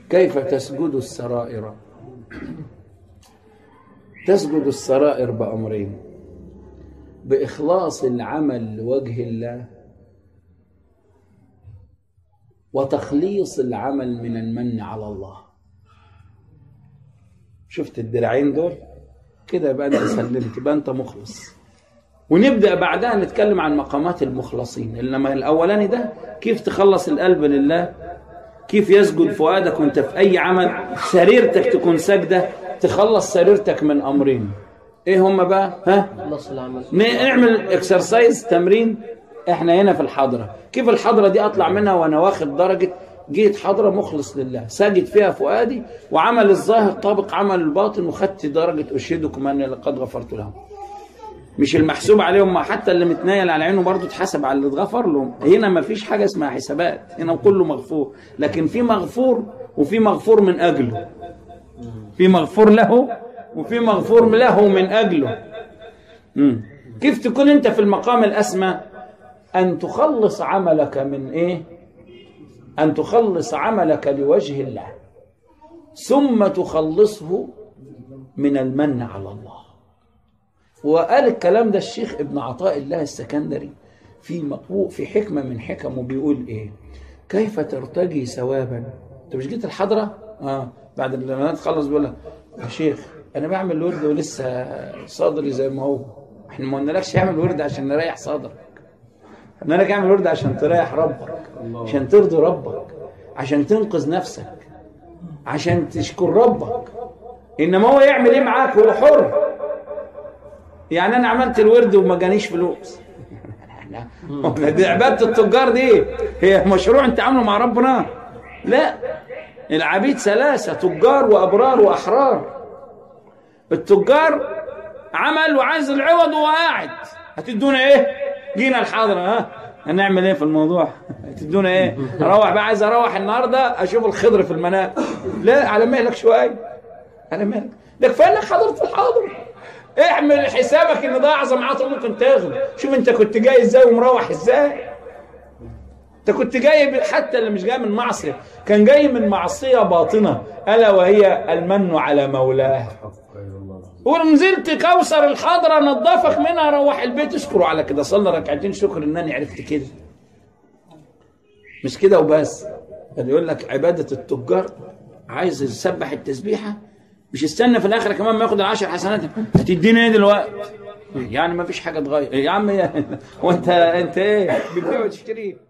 كيف تسجد السرائر تسجد السرائر بأمرين بإخلاص العمل لوجه الله وتخليص العمل من المن على الله شفت الدراعين دول كده يبقى انت سلمت يبقى انت مخلص ونبدا بعدها نتكلم عن مقامات المخلصين انما الاولاني ده كيف تخلص القلب لله كيف يسجد فؤادك وانت في اي عمل سريرتك تكون ساجده تخلص سريرتك من امرين ايه هم بقى ها خلص العمل نعمل اكسرسايز تمرين احنا هنا في الحضره كيف الحضره دي اطلع منها وانا واخد درجه جيت حضره مخلص لله ساجد فيها فؤادي وعمل الظاهر طابق عمل الباطن وخدت درجه اشهدكم اني لقد غفرت لهم مش المحسوب عليهم ما حتى اللي متنايل على عينه برضه اتحسب على اللي اتغفر له هنا ما فيش حاجه اسمها حسابات هنا كله مغفور لكن في مغفور وفي مغفور من اجله في مغفور له وفي مغفور له من اجله مم. كيف تكون انت في المقام الاسمى ان تخلص عملك من ايه ان تخلص عملك لوجه الله ثم تخلصه من المن على الله وقال الكلام ده الشيخ ابن عطاء الله السكندري في مقبوء في حكمه من حكمه بيقول ايه كيف ترتجي ثوابا انت مش جيت الحضره اه بعد لما تخلص بيقول لك يا شيخ انا بعمل ورد ولسه صدري زي ما هو احنا ما قلنالكش اعمل ورد عشان نريح صدرك قلنا لك اعمل ورد عشان تريح ربك عشان ترضي ربك عشان تنقذ نفسك عشان تشكر ربك انما هو يعمل ايه معاك هو حر يعني انا عملت الورد وما جانيش فلوس دي عباده التجار دي هي مشروع انت عامله مع ربنا لا العبيد ثلاثه تجار وابرار واحرار التجار عمل وعايز العوض وهو قاعد هتدونا ايه جينا الحاضره ها هنعمل ايه في الموضوع هتدونا ايه اروح بقى عايز اروح النهارده اشوف الخضر في المنام لا على مهلك شويه على مهلك ده كفايه انك حضرت الحاضر اعمل حسابك ان ده اعظم عطل ممكن تاخده شوف انت كنت جاي ازاي ومروح ازاي انت كنت جاي حتى اللي مش جاي من معصيه كان جاي من معصيه باطنه الا وهي المن على مولاه ونزلت كوثر الحضره نظفك منها روح البيت اشكروا على كده صلى ركعتين شكر انني عرفت كده مش كده وبس اللي يقول لك عباده التجار عايز يسبح التسبيحه مش استنى في الاخر كمان ما ياخد العشر حسنات هتديني ايه دلوقتي يعني ما فيش حاجه تغير يا عم هو انت انت ايه بتبيع وتشتري